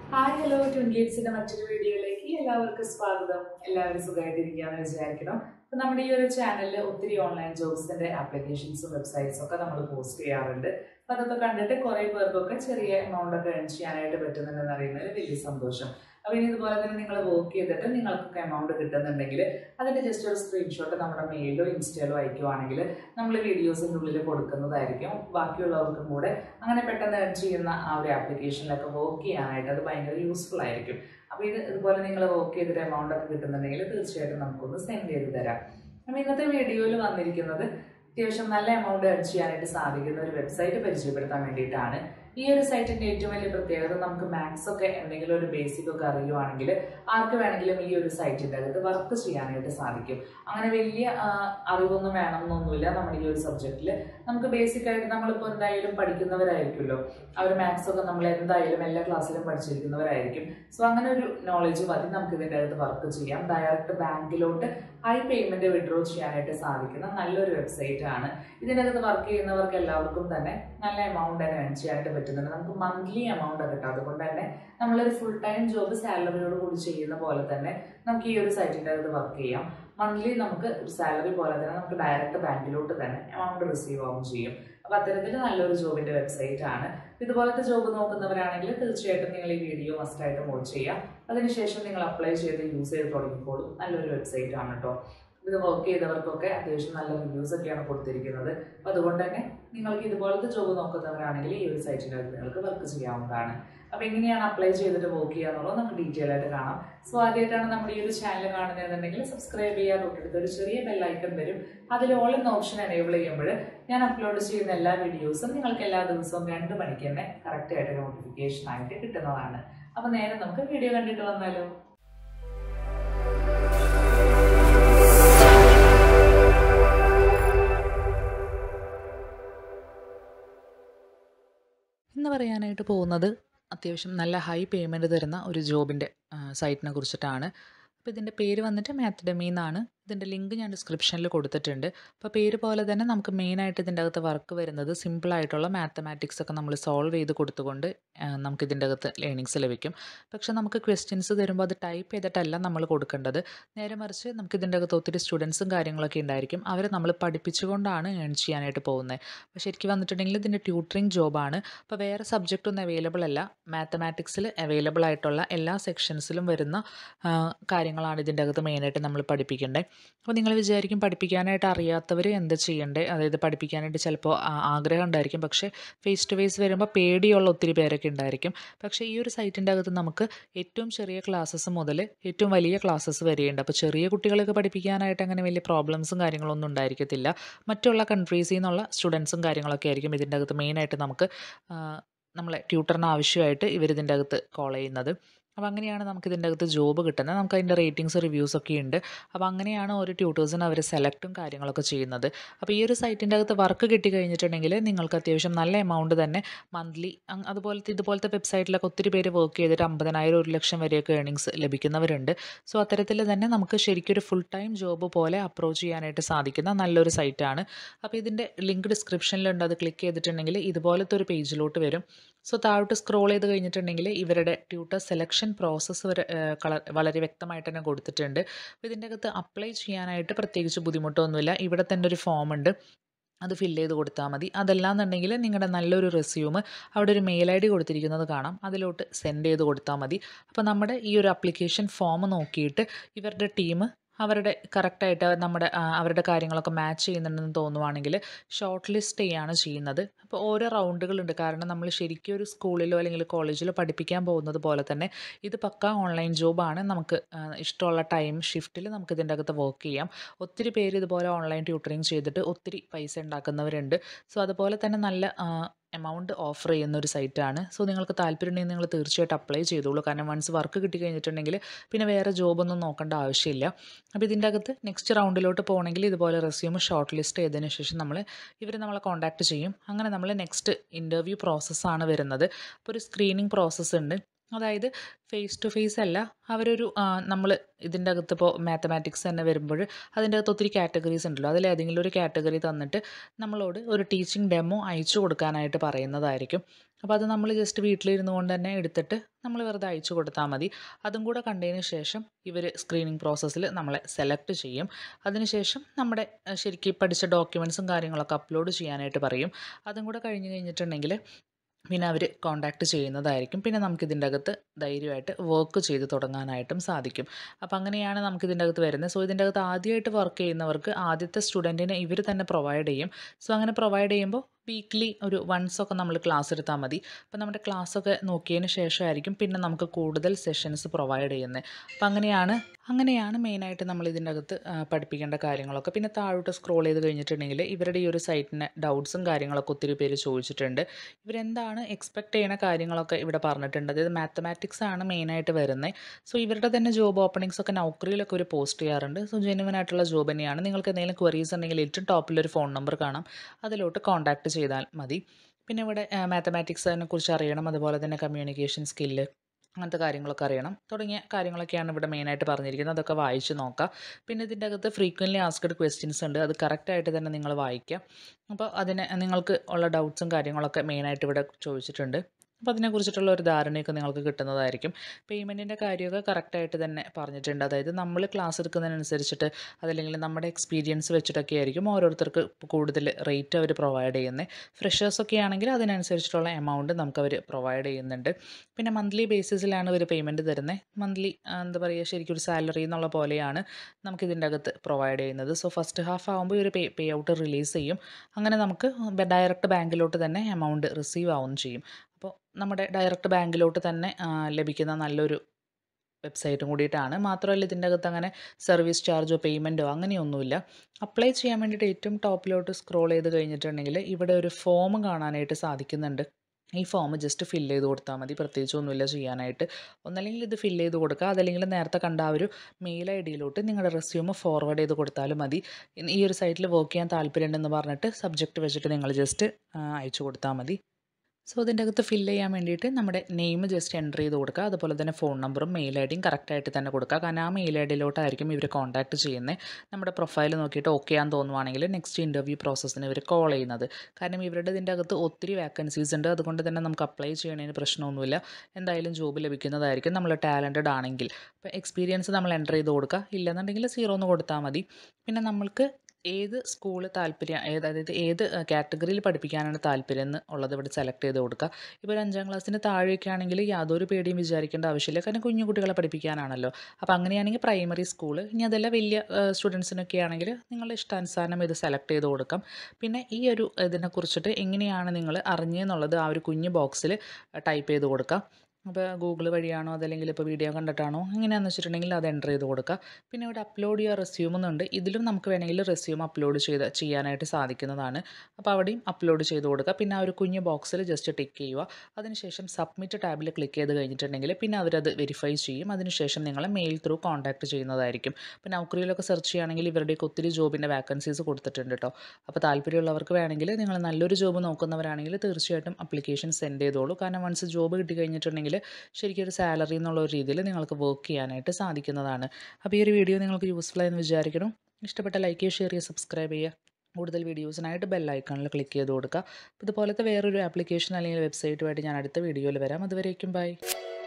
hi hello ട്വിൻഗേറ്റ്സിന്റെ മറ്റൊരു വീഡിയോയിലേക്ക് എല്ലാവർക്കും സ്വാഗതം എല്ലാവരും സുഖമായിട്ടിരിക്കുകയെന്ന് വിചാരിക്കണം അപ്പൊ നമ്മുടെ ഈ ഒരു ചാനലിൽ ഒത്തിരി ഓൺലൈൻ ജോബ്സിന്റെ ആപ്ലിക്കേഷൻസും വെബ്സൈറ്റ്സും ഒക്കെ നമ്മൾ പോസ്റ്റ് ചെയ്യാറുണ്ട് അപ്പൊ അതൊക്കെ കണ്ടിട്ട് കുറെ പേർക്കൊക്കെ ചെറിയ എമൗണ്ട് ഒക്കെ ഏൺ ചെയ്യാനായിട്ട് പറ്റുന്നുണ്ടെന്ന് അറിയുന്നതിൽ വലിയ സന്തോഷം അപ്പൊ ഇനി ഇതുപോലെ തന്നെ നിങ്ങൾ വർക്ക് ചെയ്തിട്ട് നിങ്ങൾക്കൊക്കെ എമൗണ്ട് കിട്ടുന്നുണ്ടെങ്കിൽ അതിന്റെ ജസ്റ്റ് ഒരു സ്ക്രീൻഷോട്ട് നമ്മുടെ മെയിലോ ഇൻസ്റ്റയിലോ അയക്കുവാണെങ്കിൽ നമ്മൾ വീഡിയോസിൻ്റെ ഉള്ളിൽ കൊടുക്കുന്നതായിരിക്കും ബാക്കിയുള്ളവർക്കും കൂടെ അങ്ങനെ പെട്ടെന്ന് ഏൺ ചെയ്യുന്ന ആ ഒരു ആപ്ലിക്കേഷനിലൊക്കെ വർക്ക് ചെയ്യാനായിട്ട് അത് ഭയങ്കര യൂസ്ഫുൾ ആയിരിക്കും അപ്പോൾ ഇത് ഇതുപോലെ നിങ്ങൾ വർക്ക് ചെയ്തിട്ട് എമൗണ്ട് ഒക്കെ കിട്ടുന്നുണ്ടെങ്കിൽ തീർച്ചയായിട്ടും നമുക്കൊന്ന് സെൻഡ് ചെയ്ത് തരാം അപ്പോൾ ഇന്നത്തെ വീഡിയോയിൽ വന്നിരിക്കുന്നത് അത്യാവശ്യം നല്ല എമൗണ്ട് ഏൺ ചെയ്യാനായിട്ട് സാധിക്കുന്ന ഒരു വെബ്സൈറ്റ് പരിചയപ്പെടുത്താൻ വേണ്ടിയിട്ടാണ് ഈ ഒരു സൈറ്റിന്റെ ഏറ്റവും വലിയ പ്രത്യേകത നമുക്ക് മാത്സ് ഒക്കെ എന്തെങ്കിലും ഒരു ബേസിക് ഒക്കെ അറിയുവാണെങ്കിൽ ആർക്ക് വേണമെങ്കിലും ഈ ഒരു സൈറ്റിന്റെ അകത്ത് വർക്ക് ചെയ്യാനായിട്ട് സാധിക്കും അങ്ങനെ വലിയ ആ, അറിവൊന്നും വേണമെന്നൊന്നുമില്ല നമ്മുടെ ഈ ഒരു സബ്ജക്റ്റിൽ നമുക്ക് ബേസിക് ആയിട്ട് നമ്മളിപ്പോൾ എന്തായാലും പഠിക്കുന്നവരായിരിക്കുമല്ലോ ആ ഒരു മാത്സ് ഒക്കെ നമ്മൾ എന്തായാലും എല്ലാ ക്ലാസ്സിലും പഠിച്ചിരിക്കുന്നവരായിരിക്കും സോ അങ്ങനെ ഒരു നോളജ് മതി നമുക്ക് ഇതിൻ്റെ അകത്ത് വർക്ക് ചെയ്യാം ഡയറക്റ്റ് ബാങ്കിലോട്ട് ഹൈ പേയ്മെന്റ് വിഡ്രോ ചെയ്യാനായിട്ട് സാധിക്കുന്ന നല്ലൊരു വെബ്സൈറ്റ് ആണ് ഇതിനകത്ത് വർക്ക് ചെയ്യുന്നവർക്ക് എല്ലാവർക്കും തന്നെ നല്ല എമൗണ്ട് തന്നെ ഏൺ ചെയ്യാനായിട്ട് പറ്റുന്നുണ്ട് നമുക്ക് മന്ത്ലി എമൗണ്ട് കിട്ടും അതുകൊണ്ട് തന്നെ നമ്മളൊരു ഫുൾ ടൈം ജോബ് സാലറിയോട് കൂടി ചെയ്യുന്ന പോലെ തന്നെ നമുക്ക് ഈ ഒരു സൈറ്റിൻ്റെ അകത്ത് വർക്ക് ചെയ്യാം മന്ത്ലി നമുക്ക് ഒരു സാലറി പോലെ തന്നെ നമുക്ക് ഡയറക്റ്റ് ബാങ്കിലോട്ട് തന്നെ എമൗണ്ട് റിസീവ് ആവും ചെയ്യും അപ്പൊ അത്തരത്തിൽ നല്ലൊരു ജോബിന്റെ വെബ്സൈറ്റ് ആണ് ഇതുപോലത്തെ ജോബ് നോക്കുന്നവരാണെങ്കിൽ തീർച്ചയായിട്ടും നിങ്ങൾ ഈ വീഡിയോ മസ്റ്റായിട്ട് വാച്ച് ചെയ്യാം അതിനുശേഷം നിങ്ങൾ അപ്ലൈ ചെയ്ത് യൂസ് ചെയ്ത് തുടങ്ങിക്കോളൂ നല്ലൊരു വെബ്സൈറ്റ് ആണ് കേട്ടോ ഇത് വർക്ക് ചെയ്തവർക്കൊക്കെ അത്യാവശ്യം നല്ല റിവ്യൂസ് ഒക്കെയാണ് കൊടുത്തിരിക്കുന്നത് അപ്പോൾ അതുകൊണ്ട് തന്നെ നിങ്ങൾക്ക് ഇതുപോലത്തെ ജോബ് നോക്കുന്നവരാണെങ്കിൽ ഈ ഒരു സൈറ്റിനകത്ത് നിങ്ങൾക്ക് വർക്ക് ചെയ്യാവുന്നതാണ് അപ്പോൾ എങ്ങനെയാണ് അപ്ലൈ ചെയ്തിട്ട് വർക്ക് ചെയ്യുക എന്നുള്ളത് നമുക്ക് ഡീറ്റെയിൽ ആയിട്ട് കാണാം സോ ആദ്യമായിട്ടാണ് നമ്മുടെ ഈ ഒരു ചാനൽ കാണുന്നതെന്നുണ്ടെങ്കിൽ സബ്സ്ക്രൈബ് ചെയ്യുക തൊട്ടടുത്ത് ഒരു ചെറിയ ബെല്ലൈക്കൺ വരും അതിൽ ഓൾ എന്ന ഓപ്ഷൻ എനേബിൾ ചെയ്യുമ്പോൾ ഞാൻ അപ്ലോഡ് ചെയ്യുന്ന എല്ലാ വീഡിയോസും നിങ്ങൾക്ക് എല്ലാ ദിവസവും രണ്ട് മണിക്ക് തന്നെ കറക്റ്റ് ആയിട്ട് നോട്ടിഫിക്കേഷൻ ആയിട്ട് കിട്ടുന്നതാണ് അപ്പോൾ നേരെ നമുക്ക് വീഡിയോ കണ്ടിട്ട് വന്നാലോ ഇന്ന് പറയാനായിട്ട് പോകുന്നത് അത്യാവശ്യം നല്ല ഹൈ പേയ്മെൻറ്റ് തരുന്ന ഒരു ജോബിൻ്റെ സൈറ്റിനെ കുറിച്ചിട്ടാണ് അപ്പോൾ ഇതിൻ്റെ പേര് വന്നിട്ട് മാത്തഡമി എന്നാണ് ഇതിൻ്റെ ലിങ്ക് ഞാൻ ഡിസ്ക്രിപ്ഷനിൽ കൊടുത്തിട്ടുണ്ട് അപ്പോൾ പേര് പോലെ തന്നെ നമുക്ക് മെയിനായിട്ട് ഇതിൻ്റെ അകത്ത് വർക്ക് വരുന്നത് സിമ്പിളായിട്ടുള്ള മാത്തമാറ്റിക്സ് ഒക്കെ നമ്മൾ സോൾവ് ചെയ്ത് കൊടുത്തുകൊണ്ട് ആ, നമുക്ക് ഇതിൻ്റെ അകത്ത് ലേണിങ്സ് ലഭിക്കും പക്ഷേ നമുക്ക് ക്വസ്റ്റ്യൻസ് തരുമ്പോൾ അത് ടൈപ്പ് ചെയ്തിട്ടല്ല നമ്മൾ കൊടുക്കേണ്ടത് നേരെ മറിച്ച് നമുക്ക് ഇതിൻ്റെ അകത്ത് ഒത്തിരി സ്റ്റുഡൻസും കാര്യങ്ങളൊക്കെ ഉണ്ടായിരിക്കും അവരെ നമ്മൾ പഠിപ്പിച്ചുകൊണ്ടാണ് ഏൺ ചെയ്യാനായിട്ട് പോകുന്നത് അപ്പോൾ ശരിക്കും വന്നിട്ടുണ്ടെങ്കിൽ ഇതിൻ്റെ ട്യൂട്ടറിങ് ജോബാണ് അപ്പോൾ വേറെ സബ്ജക്റ്റ് ഒന്നും അവൈലബിൾ അല്ല മാത്തമാറ്റിക്സിൽ അവൈലബിൾ ആയിട്ടുള്ള എല്ലാ സെക്ഷൻസിലും വരുന്ന ആ, കാര്യങ്ങളാണ് ഇതിൻ്റെ അകത്ത് മെയിനായിട്ട് നമ്മൾ പഠിപ്പിക്കേണ്ടത് അപ്പോൾ നിങ്ങൾ വിചാരിക്കും പഠിപ്പിക്കാനായിട്ട് അറിയാത്തവർ എന്താ ചെയ്യണ്ടേ അതായത് പഠിപ്പിക്കാനായിട്ട് ചിലപ്പോൾ ആ- ആഗ്രഹം ഉണ്ടായിരിക്കും പക്ഷേ ഫേസ് ടു ഫേസ് വരുമ്പോൾ പേടിയുള്ള ഒത്തിരി പേരൊക്കെ ഉണ്ടായിരിക്കും പക്ഷേ ഈ ഒരു സൈറ്റിൻ്റെ അകത്ത് നമുക്ക് ഏറ്റവും ചെറിയ ക്ലാസ്സസ് മുതൽ ഏറ്റവും വലിയ ക്ലാസ്സസ് വരെയുണ്ട് അപ്പോൾ ചെറിയ കുട്ടികളൊക്കെ പഠിപ്പിക്കാനായിട്ട് അങ്ങനെ വലിയ പ്രോബ്ലംസും കാര്യങ്ങളൊന്നും ഉണ്ടായിരിക്കത്തില്ല മറ്റുള്ള കൺട്രീസിൽ നിന്നുള്ള സ്റ്റുഡൻസും കാര്യങ്ങളൊക്കെ ആയിരിക്കും ഇതിൻ്റെ അകത്ത് മെയിനായിട്ട് നമുക്ക് ആ, നമ്മളെ ട്യൂട്ടറിന് ആവശ്യമായിട്ട് ഇവരിതിൻ്റെ അകത്ത് കോൾ ചെയ്യുന്നത് അപ്പോൾ അങ്ങനെയാണ് നമുക്ക് ഇതിൻ്റെ അകത്ത് ജോബ് കിട്ടുന്നത് നമുക്ക് അതിൻ്റെ റേറ്റിംഗ്സ് റിവ്യൂസ് ഒക്കെ ഉണ്ട് അപ്പോൾ അങ്ങനെയാണ് ഓരോ ട്യൂട്ടേഴ്സിന് അവർ സെലക്റ്റും കാര്യങ്ങളൊക്കെ ചെയ്യുന്നത് അപ്പോൾ ഈ ഒരു സൈറ്റിൻ്റെ അകത്ത് വർക്ക് കിട്ടി കഴിഞ്ഞിട്ടുണ്ടെങ്കിൽ നിങ്ങൾക്ക് അത്യാവശ്യം നല്ല എമൗണ്ട് തന്നെ മന്ത്ലി അതുപോലത്തെ ഇതുപോലത്തെ വെബ്സൈറ്റിലൊക്കെ ഒത്തിരി പേര് വർക്ക് ചെയ്തിട്ട് അമ്പതിനായിരം ഒരു ലക്ഷം വരെയൊക്കെ ഏണിങ്സ് ലഭിക്കുന്നവരുണ്ട് സോ അത്തരത്തിൽ തന്നെ നമുക്ക് ശരിക്കും ഒരു ഫുൾ ടൈം ജോബ് പോലെ അപ്രോച്ച് ചെയ്യാനായിട്ട് സാധിക്കുന്ന നല്ലൊരു സൈറ്റാണ് അപ്പോൾ ഇതിൻ്റെ ലിങ്ക് ഡിസ്ക്രിപ്ഷനിലുണ്ട് അത് ക്ലിക്ക് ചെയ്തിട്ടുണ്ടെങ്കിൽ ഇതുപോലത്തെ ഒരു പേജിലോട്ട് വരും സോ താഴോട്ട് സ്ക്രോൾ ചെയ്ത് കഴിഞ്ഞിട്ടുണ്ടെങ്കിൽ ഇവരുടെ ട്യൂട്ടർ സെലക്ഷൻ പ്രോസസ്സ് വരെ ഏഹ്, കള- വളരെ വ്യക്തമായിട്ട് തന്നെ കൊടുത്തിട്ടുണ്ട് അപ്പോൾ ഇതിൻ്റെ അകത്ത് അപ്ലൈ ചെയ്യാനായിട്ട് പ്രത്യേകിച്ച് ബുദ്ധിമുട്ടൊന്നുമില്ല ഇവിടെ തന്നെ ഒരു ഫോം ഉണ്ട് അത് ഫില്ല് ചെയ്ത് കൊടുത്താൽ മതി അതല്ലാന്നുണ്ടെങ്കിൽ നിങ്ങളുടെ നല്ലൊരു റെസ്യൂം അവിടെ ഒരു മെയിൽ ഐ ഡി കൊടുത്തിരിക്കുന്നത് കാണാം അതിലോട്ട് സെൻഡ് ചെയ്ത് കൊടുത്താൽ മതി അപ്പോൾ നമ്മുടെ ഈ ഒരു അപ്ലിക്കേഷൻ ഫോം നോക്കിയിട്ട് ഇവരുടെ ടീം അവരുടെ കറക്റ്റായിട്ട് നമ്മുടെ ആ, അവരുടെ കാര്യങ്ങളൊക്കെ മാച്ച് ചെയ്യുന്നുണ്ടെന്ന് തോന്നുവാണെങ്കിൽ ഷോർട്ട് ലിസ്റ്റ് ചെയ്യാണ് ചെയ്യുന്നത് അപ്പോൾ ഓരോ റൗണ്ടുകളുണ്ട് കാരണം നമ്മൾ ശരിക്കും ഒരു സ്കൂളിലോ അല്ലെങ്കിൽ കോളേജിലോ പഠിപ്പിക്കാൻ പോകുന്നത് പോലെ തന്നെ ഇത് പക്ക ഓൺലൈൻ ജോബാണ് നമുക്ക് ആ, ഇഷ്ടമുള്ള ടൈം ഷിഫ്റ്റിൽ നമുക്ക് ഇതിൻ്റെ അകത്ത് വർക്ക് ചെയ്യാം ഒത്തിരി പേര് ഇതുപോലെ ഓൺലൈൻ ട്യൂട്ടറിങ് ചെയ്തിട്ട് ഒത്തിരി പൈസ ഉണ്ടാക്കുന്നവരുണ്ട് സോ അതുപോലെ തന്നെ നല്ല എമൗണ്ട് ഓഫർ ചെയ്യുന്ന ഒരു സൈറ്റാണ് സോ നിങ്ങൾക്ക് താല്പര്യമുണ്ടെങ്കിൽ നിങ്ങൾ തീർച്ചയായിട്ടും അപ്ലൈ ചെയ്തോളൂ കാരണം വൺസ് വർക്ക് കിട്ടി കഴിഞ്ഞിട്ടുണ്ടെങ്കിൽ പിന്നെ വേറെ ജോബൊന്നും നോക്കേണ്ട ആവശ്യമില്ല അപ്പോൾ ഇതിൻ്റെ അകത്ത് നെക്സ്റ്റ് റൗണ്ടിലോട്ട് പോകണമെങ്കിൽ ഇതുപോലെ റെസ്യൂം ഷോർട്ട് ലിസ്റ്റ് ചെയ്തതിന് ശേഷം നമ്മൾ ഇവർ നമ്മളെ കോൺടാക്ട് ചെയ്യും അങ്ങനെ നമ്മൾ നെക്സ്റ്റ് ഇൻ്റർവ്യൂ പ്രോസസ്സാണ് വരുന്നത് അപ്പോൾ ഒരു സ്ക്രീനിങ് പ്രോസസ്സ് ഉണ്ട് അതായത് ഫേസ് ടു ഫേസ് അല്ല അവരൊരു നമ്മൾ ഇതിൻ്റെ അകത്ത് ഇപ്പോൾ മാത്തമാറ്റിക്സ് തന്നെ വരുമ്പോൾ അതിൻ്റെ അകത്ത് ഒത്തിരി കാറ്റഗറീസ് ഉണ്ടല്ലോ അതിലേതെങ്കിലും ഒരു കാറ്റഗറി തന്നിട്ട് നമ്മളോട് ഒരു ടീച്ചിങ് ഡെമോ അയച്ചു കൊടുക്കാനായിട്ട് പറയുന്നതായിരിക്കും അപ്പോൾ അത് നമ്മൾ ജസ്റ്റ് വീട്ടിലിരുന്നു കൊണ്ട് തന്നെ എടുത്തിട്ട് നമ്മൾ വെറുതെ അയച്ചു കൊടുത്താൽ മതി അതും കൂടെ കണ്ടതിന് ശേഷം ഇവർ സ്ക്രീനിങ് പ്രോസസ്സിൽ നമ്മളെ സെലക്ട് ചെയ്യും അതിനുശേഷം നമ്മുടെ അഹ്, ശരിക്കും പഠിച്ച ഡോക്യുമെൻസും കാര്യങ്ങളൊക്കെ അപ്ലോഡ് ചെയ്യാനായിട്ട് പറയും അതും കൂടെ കഴിഞ്ഞ് കഴിഞ്ഞിട്ടുണ്ടെങ്കിൽ പിന്നെ അവർ കോൺടാക്റ്റ് ചെയ്യുന്നതായിരിക്കും പിന്നെ നമുക്കിതിൻ്റെ അകത്ത് ധൈര്യമായിട്ട് വർക്ക് ചെയ്ത് തുടങ്ങാനായിട്ടും സാധിക്കും അപ്പോൾ അങ്ങനെയാണ് നമുക്കിതിൻ്റെ അകത്ത് വരുന്നത് സോ ഇതിൻ്റെ അകത്ത് ആദ്യമായിട്ട് വർക്ക് ചെയ്യുന്നവർക്ക് ആദ്യത്തെ സ്റ്റുഡൻറ്റിനെ ഇവർ തന്നെ പ്രൊവൈഡ് ചെയ്യും സോ അങ്ങനെ പ്രൊവൈഡ് ചെയ്യുമ്പോൾ വീക്ക്ലി ഒരു വൺസ് ഒക്കെ നമ്മൾ ക്ലാസ് എടുത്താൽ മതി അപ്പോൾ നമ്മുടെ ക്ലാസ് ഒക്കെ നോക്കിയതിന് ശേഷമായിരിക്കും പിന്നെ നമുക്ക് കൂടുതൽ സെഷൻസ് പ്രൊവൈഡ് ചെയ്യുന്നത് അപ്പോൾ അങ്ങനെയാണ് അങ്ങനെയാണ് മെയിനായിട്ട് നമ്മൾ ഇതിൻ്റെ അകത്ത് ആ, പഠിപ്പിക്കേണ്ട കാര്യങ്ങളൊക്കെ പിന്നെ താഴോട്ട് സ്ക്രോൾ ചെയ്ത് കഴിഞ്ഞിട്ടുണ്ടെങ്കിൽ ഇവരുടെ ഈ ഒരു സൈറ്റിന് ഡൗട്ട്സും കാര്യങ്ങളൊക്കെ ഒത്തിരി പേര് ചോദിച്ചിട്ടുണ്ട് ഇവരെന്താണ് എക്സ്പെക്ട് ചെയ്യുന്ന കാര്യങ്ങളൊക്കെ ഇവിടെ പറഞ്ഞിട്ടുണ്ട് അതായത് മാത്തമാറ്റിക്സ് ആണ് മെയിനായിട്ട് വരുന്നത് സോ ഇവരുടെ തന്നെ ജോബ് ഓപ്പണിങ്സ് ഒക്കെ നൗക്കറിയിലൊക്കെ ഒരു പോസ്റ്റ് ചെയ്യാറുണ്ട് സോ ജെനുവൻ ആയിട്ടുള്ള ജോബ് തന്നെയാണ് നിങ്ങൾക്ക് എന്തെങ്കിലും ക്വറീസ് ഉണ്ടെങ്കിൽ ഏറ്റവും ടോപ്പിലൊരു ഫോൺ നമ്പർ കാണാം അതിലോട്ട് കോൺടാക്റ്റ് ചെയ്താൽ മതി പിന്നെ ഇവിടെ മാത്തമാറ്റിക്സിനെ കുറിച്ച് അറിയണം അതുപോലെ തന്നെ കമ്മ്യൂണിക്കേഷൻ സ്കില്ല് അങ്ങനത്തെ കാര്യങ്ങളൊക്കെ അറിയണം തുടങ്ങിയ കാര്യങ്ങളൊക്കെയാണ് ഇവിടെ മെയിനായിട്ട് പറഞ്ഞിരിക്കുന്നത് അതൊക്കെ വായിച്ച് നോക്കാം പിന്നെ ഇതിൻ്റെ അകത്ത് ഫ്രീക്വൻ്റ്ലി ആസ്ക്ഡ് ക്വസ്റ്റ്യൻസ് ഉണ്ട് അത് കറക്റ്റായിട്ട് തന്നെ നിങ്ങൾ വായിക്കുക അപ്പോൾ അതിന് നിങ്ങൾക്ക് ഉള്ള ഡൗട്ട്സും കാര്യങ്ങളൊക്കെ മെയിനായിട്ട് ഇവിടെ ചോദിച്ചിട്ടുണ്ട് അപ്പോൾ അതിനെക്കുറിച്ചിട്ടുള്ള ഒരു ധാരണയൊക്കെ നിങ്ങൾക്ക് കിട്ടുന്നതായിരിക്കും പേയ്മെൻറ്റിൻ്റെ കാര്യമൊക്കെ കറക്റ്റായിട്ട് തന്നെ പറഞ്ഞിട്ടുണ്ട് അതായത് നമ്മൾ ക്ലാസ് എടുക്കുന്നതിനനുസരിച്ചിട്ട് അതല്ലെങ്കിൽ നമ്മുടെ എക്സ്പീരിയൻസ് വെച്ചിട്ടൊക്കെ ആയിരിക്കും ഓരോരുത്തർക്ക് കൂടുതൽ റേറ്റ് അവർ പ്രൊവൈഡ് ചെയ്യുന്നത് ഫ്രഷേഴ്സൊക്കെ ആണെങ്കിൽ അതിനനുസരിച്ചിട്ടുള്ള എമൗണ്ട് നമുക്ക് അവർ പ്രൊവൈഡ് ചെയ്യുന്നുണ്ട് പിന്നെ മന്ത്ലി ബേസിസിലാണ് ഇവർ പേയ്മെൻറ്റ് തരുന്നത് മന്ത്ലി എന്താ പറയുക ശരിക്കും ഒരു സാലറി എന്നുള്ള പോലെയാണ് നമുക്കിതിൻ്റെ അകത്ത് പ്രൊവൈഡ് ചെയ്യുന്നത് സോ ഫസ്റ്റ് ഹാഫ് ആകുമ്പോൾ ഒരു പേ പേ ഔട്ട് റിലീസ് ചെയ്യും അങ്ങനെ നമുക്ക് ഡയറക്റ്റ് ബാങ്കിലോട്ട് തന്നെ എമൗണ്ട് റിസീവ് ആവുകയും ചെയ്യും അപ്പോൾ നമ്മുടെ ഡയറക്റ്റ് ബാങ്കിലോട്ട് തന്നെ ആ, ലഭിക്കുന്ന നല്ലൊരു വെബ്സൈറ്റും കൂടിയിട്ടാണ് മാത്രമല്ല ഇതിൻ്റെ അകത്ത് അങ്ങനെ സർവീസ് ചാർജോ പേയ്മെൻറ്റോ അങ്ങനെയൊന്നുമില്ല അപ്ലൈ ചെയ്യാൻ വേണ്ടിയിട്ട് ഏറ്റവും ടോപ്പിലോട്ട് സ്ക്രോൾ ചെയ്ത് കഴിഞ്ഞിട്ടുണ്ടെങ്കിൽ ഇവിടെ ഒരു ഫോം കാണാനായിട്ട് സാധിക്കുന്നുണ്ട് ഈ ഫോം ജസ്റ്റ് ഫില്ല് ചെയ്ത് കൊടുത്താൽ മതി പ്രത്യേകിച്ച് ഒന്നുമില്ല ചെയ്യാനായിട്ട് ഒന്നല്ലെങ്കിൽ ഇത് ഫില്ല് ചെയ്ത് കൊടുക്കുക അതല്ലെങ്കിൽ നേരത്തെ കണ്ട ആ ഒരു മെയിൽ ഐ ഡിയിലോട്ട് നിങ്ങളുടെ റെസ്യൂമ് ഫോർവേഡ് ചെയ്ത് കൊടുത്താലും മതി ഇനി ഈ ഒരു സൈറ്റിൽ വർക്ക് ചെയ്യാൻ താല്പര്യമുണ്ടെന്ന് പറഞ്ഞിട്ട് സബ്ജക്റ്റ് വെച്ചിട്ട് നിങ്ങൾ ജസ്റ്റ് അയച്ചു കൊടുത്താൽ മതി സോ ഇതിൻ്റെ അകത്ത് ഫില്ല് ചെയ്യാൻ വേണ്ടിയിട്ട് നമ്മുടെ നെയിം ജസ്റ്റ് എൻ്റർ ചെയ്ത് കൊടുക്കുക അതുപോലെ തന്നെ ഫോൺ നമ്പറും മെയിൽ ഐ ഡിയും കറക്റ്റായിട്ട് തന്നെ കൊടുക്കുക കാരണം ആ മെയിൽ ഐ ഡിയിലോട്ടായിരിക്കും ഇവർ കോൺടാക്ട് ചെയ്യുന്നത് നമ്മുടെ പ്രൊഫൈൽ നോക്കിയിട്ട് ഓക്കെ ആണെന്ന് തോന്നുവാണെങ്കിൽ നെക്സ്റ്റ് ഇൻ്റർവ്യൂ പ്രോസസ്സിന് ഇവർ കോൾ ചെയ്യുന്നത് കാരണം ഇവരുടെ ഇതിൻ്റെ അകത്ത് ഒത്തിരി വേക്കൻസീസ് ഉണ്ട് അതുകൊണ്ട് തന്നെ നമുക്ക് അപ്ലൈ ചെയ്യണതിന് പ്രശ്നമൊന്നുമില്ല എന്തായാലും ജോബ് ലഭിക്കുന്നതായിരിക്കും നമ്മൾ ടാലൻറ്റഡ് ആണെങ്കിൽ അപ്പോൾ എക്സ്പീരിയൻസ് നമ്മൾ എൻ്റർ ചെയ്ത് കൊടുക്കുക ഇല്ലെന്നുണ്ടെങ്കിൽ സീറോ എന്ന് കൊടുത്താൽ മതി പിന്നെ നമ്മൾക്ക് ഏത് സ്കൂൾ താല്പര്യം ഏത് അതായത് ഏത് കാറ്റഗറിയിൽ പഠിപ്പിക്കാനാണ് താല്പര്യം എന്ന് ഉള്ളത് ഇവിടെ സെലക്ട് ചെയ്ത് കൊടുക്കുക ഇപ്പോൾ ഒരു അഞ്ചാം ക്ലാസ്സിന് താഴെയൊക്കെ ആണെങ്കിൽ യാതൊരു പേടിയും വിചാരിക്കേണ്ട ആവശ്യമില്ല കാരണം കുഞ്ഞു കുട്ടികളെ പഠിപ്പിക്കാനാണല്ലോ അപ്പോൾ അങ്ങനെയാണെങ്കിൽ പ്രൈമറി സ്കൂൾ ഇനി അതല്ല വലിയ സ്റ്റുഡൻസിനൊക്കെ ആണെങ്കിൽ നിങ്ങളുടെ ഇഷ്ടാനുസാരം ഇത് സെലക്ട് ചെയ്ത് കൊടുക്കാം പിന്നെ ഈ ഒരു ഇതിനെക്കുറിച്ചിട്ട് എങ്ങനെയാണ് നിങ്ങൾ അറിഞ്ഞതെന്നുള്ളത് ആ ഒരു കുഞ്ഞു ബോക്സിൽ ടൈപ്പ് ചെയ്ത് കൊടുക്കാം അപ്പോൾ ഗൂഗിൾ വഴിയാണോ അതല്ലെങ്കിൽ ഇപ്പോൾ വീഡിയോ കണ്ടിട്ടാണോ എങ്ങനെയാണെന്ന് വെച്ചിട്ടുണ്ടെങ്കിൽ അത് എൻ്റർ ചെയ്ത് കൊടുക്കുക പിന്നെ ഇവിടെ അപ്ലോഡ് ചെയ്യുക റെസ്യൂം എന്നുണ്ട് ഇതിലും നമുക്ക് വേണമെങ്കിൽ റെസ്യൂം അപ്ലോഡ് ചെയ്ത് ചെയ്യാനായിട്ട് സാധിക്കുന്നതാണ് അപ്പോൾ അവിടെയും അപ്ലോഡ് ചെയ്ത് കൊടുക്കുക പിന്നെ ആ ഒരു കുഞ്ഞു ബോക്സിൽ ജസ്റ്റ് ടിക്ക് ചെയ്യുക അതിനുശേഷം സബ്മിറ്റ് ടാബിൽ ക്ലിക്ക് ചെയ്ത് കഴിഞ്ഞിട്ടുണ്ടെങ്കിൽ പിന്നെ അവരത് വെരിഫൈ ചെയ്യും അതിനുശേഷം നിങ്ങളെ മെയിൽ ത്രൂ കോൺടാക്ട് ചെയ്യുന്നതായിരിക്കും ഇപ്പോൾ നൗക്കറിയിലൊക്കെ സെർച്ച് ചെയ്യുകയാണെങ്കിൽ ഇവരുടെയൊക്കെ ഒത്തിരി ജോബിൻ്റെ വാക്കൻസീസ് കൊടുത്തിട്ടുണ്ട് കേട്ടോ അപ്പോൾ താല്പര്യമുള്ളവർക്ക് വേണമെങ്കിൽ നിങ്ങൾ നല്ലൊരു ജോബ് നോക്കുന്നവരാണെങ്കിൽ തീർച്ചയായിട്ടും അപ്ലിക്കേഷൻ സെൻഡ് ചെയ്തോളൂ കാരണം വൺസ് ജോബ് കിട്ടി കഴിഞ്ഞിട്ടുണ്ടെങ്കിൽ ശരിക്കും ഒരു സാലറി എന്നുള്ള ഒരു രീതിയിൽ നിങ്ങൾക്ക് വർക്ക് ചെയ്യാനായിട്ട് സാധിക്കുന്നതാണ് അപ്പോൾ ഈ ഒരു വീഡിയോ നിങ്ങൾക്ക് യൂസ്ഫുൾ ആയെന്ന് വിചാരിക്കണം ഇഷ്ടപ്പെട്ട ലൈക്ക് ചെയ്യുക ഷെയർ ചെയ്യുക സബ്സ്ക്രൈബ് ചെയ്യുക കൂടുതൽ വീഡിയോസിനായിട്ട് ബെൽ ഐക്കണിൽ ക്ലിക്ക് ചെയ്ത് കൊടുക്കുക അപ്പോൾ ഇതുപോലത്തെ വേറൊരു ആപ്ലിക്കേഷൻ അല്ലെങ്കിൽ വെബ്സൈറ്റുമായിട്ട് ഞാൻ അടുത്ത വീഡിയോയിൽ വരാം അതുവരേക്കും ബൈ